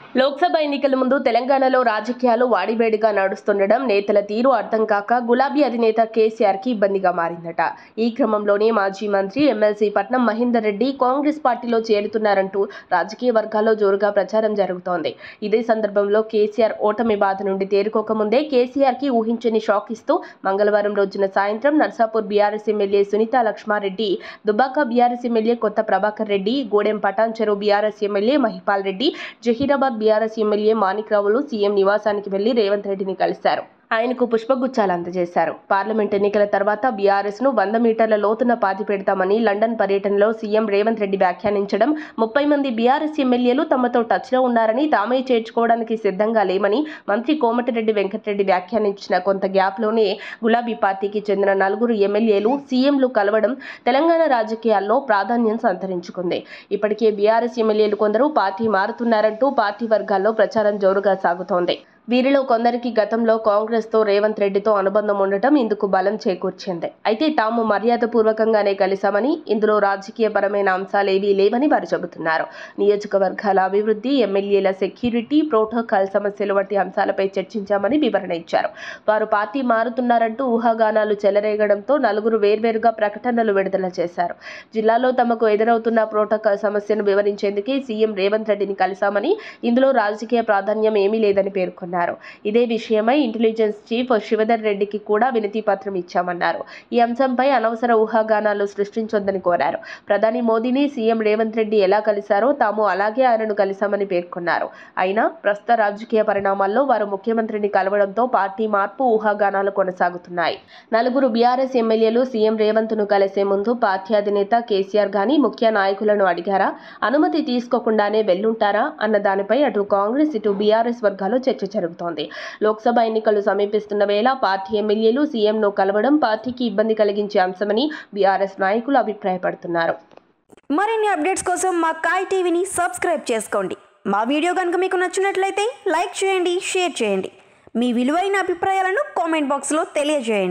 లోక్సభ ఎన్నికల ముందు తెలంగాణలో రాజకీయాలు వాడివేడిగా నడుస్తుండడం నేతల తీరు అర్థం కాక గులాబీ అధినేత కేసీఆర్ కి ఇబ్బందిగా మారిందట ఈ క్రమంలోనే మాజీ మంత్రి ఎమ్మెల్సీ పట్నం మహేందర్ రెడ్డి కాంగ్రెస్ పార్టీలో చేరుతున్నారంటూ రాజకీయ వర్గాల్లో జోరుగా ప్రచారం జరుగుతోంది ఇదే సందర్భంలో కేసీఆర్ ఓటమి బాధ నుండి తేరుకోకముందే కేసీఆర్ కి ఊహించని షాక్ ఇస్తూ మంగళవారం రోజున సాయంత్రం Narsapur BRS MLA Sunitha Laxma Reddy Dubbak BRS MLA Kotha Prabhakar Reddy Gudem Patancheru BRS MLA Mahipal Reddy Zaheerabad BRS MLA Manik రావులు సీఎం నివాసానికి వెళ్లి రేవంత్ రెడ్డిని కలిశారు ఆయనకు పుష్పగుచ్చాలు అందజేశారు పార్లమెంట్ ఎన్నికల తర్వాత బీఆర్ఎస్ ను వంద మీటర్ల లోతున పాతి పెడతామని లండన్ పర్యటనలో సీఎం రేవంత్ రెడ్డి వ్యాఖ్యానించడం ముప్పై మంది బీఆర్ఎస్ ఎమ్మెల్యేలు తమతో టచ్ లో ఉన్నారని తామే చేర్చుకోవడానికి సిద్ధంగా లేమని మంత్రి కోమటిరెడ్డి వెంకటరెడ్డి వ్యాఖ్యానించిన కొంత గ్యాప్ లోనే గులాబీ పార్టీకి చెందిన నలుగురు ఎమ్మెల్యేలు సీఎంలు కలవడం తెలంగాణ రాజకీయాల్లో ప్రాధాన్యం సంతరించుకుంది ఇప్పటికే బీఆర్ఎస్ ఎమ్మెల్యేలు కొందరు పార్టీ మారుతున్నారంటూ పార్టీ వర్గాల్లో ప్రచారం జోరుగా సాగుతోంది వీరిలో కొందరికి గతంలో కాంగ్రెస్తో రేవంత్ రెడ్డితో అనుబంధం ఉండటం ఇందుకు బలం చేకూర్చింది అయితే తాము మర్యాదపూర్వకంగానే కలిశామని ఇందులో రాజకీయపరమైన అంశాలేవీ లేవని వారు చెబుతున్నారు నియోజకవర్గాల అభివృద్ధి ఎమ్మెల్యేల సెక్యూరిటీ ప్రోటోకాల్ సమస్యలు వంటి అంశాలపై చర్చించామని వివరణ ఇచ్చారు వారు పార్టీ మారుతున్నారంటూ ఊహాగానాలు చెలరేగడంతో నలుగురు వేర్వేరుగా ప్రకటనలు విడుదల చేశారు జిల్లాలో తమకు ఎదురవుతున్న ప్రోటోకాల్ సమస్యను వివరించేందుకే సీఎం రేవంత్ రెడ్డిని కలిశామని ఇందులో రాజకీయ ప్రాధాన్యం ఏమీ లేదని పేర్కొన్నారు ఇదే విషయమై ఇంటెలిజెన్స్ చీఫ్ శివధర్ రెడ్డికి కూడా వినతి పత్రం ఇచ్చామన్నారు ఈ అంశంపై అనవసర ఊహాగానాలు సృష్టించొద్దని కోరారు ప్రధాని మోదీని సీఎం రేవంత్ రెడ్డి ఎలా కలిశారో తాము అలాగే ఆయనను కలిశామని పేర్కొన్నారు అయినా ప్రస్తుత రాజకీయ పరిణామాల్లో వారు ముఖ్యమంత్రిని కలవడంతో పార్టీ మార్పు ఊహాగానాలు కొనసాగుతున్నాయి నలుగురు బీఆర్ఎస్ ఎమ్మెల్యేలు సీఎం రేవంత్ ను కలిసే ముందు పార్టీ అధినేత కేసీఆర్ గాని ముఖ్య నాయకులను అడిగారా అనుమతి తీసుకోకుండానే వెళ్లుంటారా అన్న దానిపై అటు కాంగ్రెస్ ఇటు బీఆర్ఎస్ వర్గాల్లో చర్చ జరుగుతోంది లోక్సభ ఎన్నికలు సమీపిస్తున్న వేళ పార్టీ ఎమ్మెల్యేలు సీఎంను కలవడం పార్టీకి ఇబ్బంది కలిగించే అంశమని బీఆర్ఎస్ నాయకులు అభిప్రాయపడుతున్నారు మరిన్ని అప్డేట్స్ కోసం మా కాయ్ టీవీని సబ్స్క్రైబ్ చేసుకోండి మా వీడియో కనుక మీకు నచ్చినట్లయితే లైక్ చేయండి షేర్ చేయండి మీ విలువైన అభిప్రాయాలను కామెంట్ బాక్స్లో తెలియజేయండి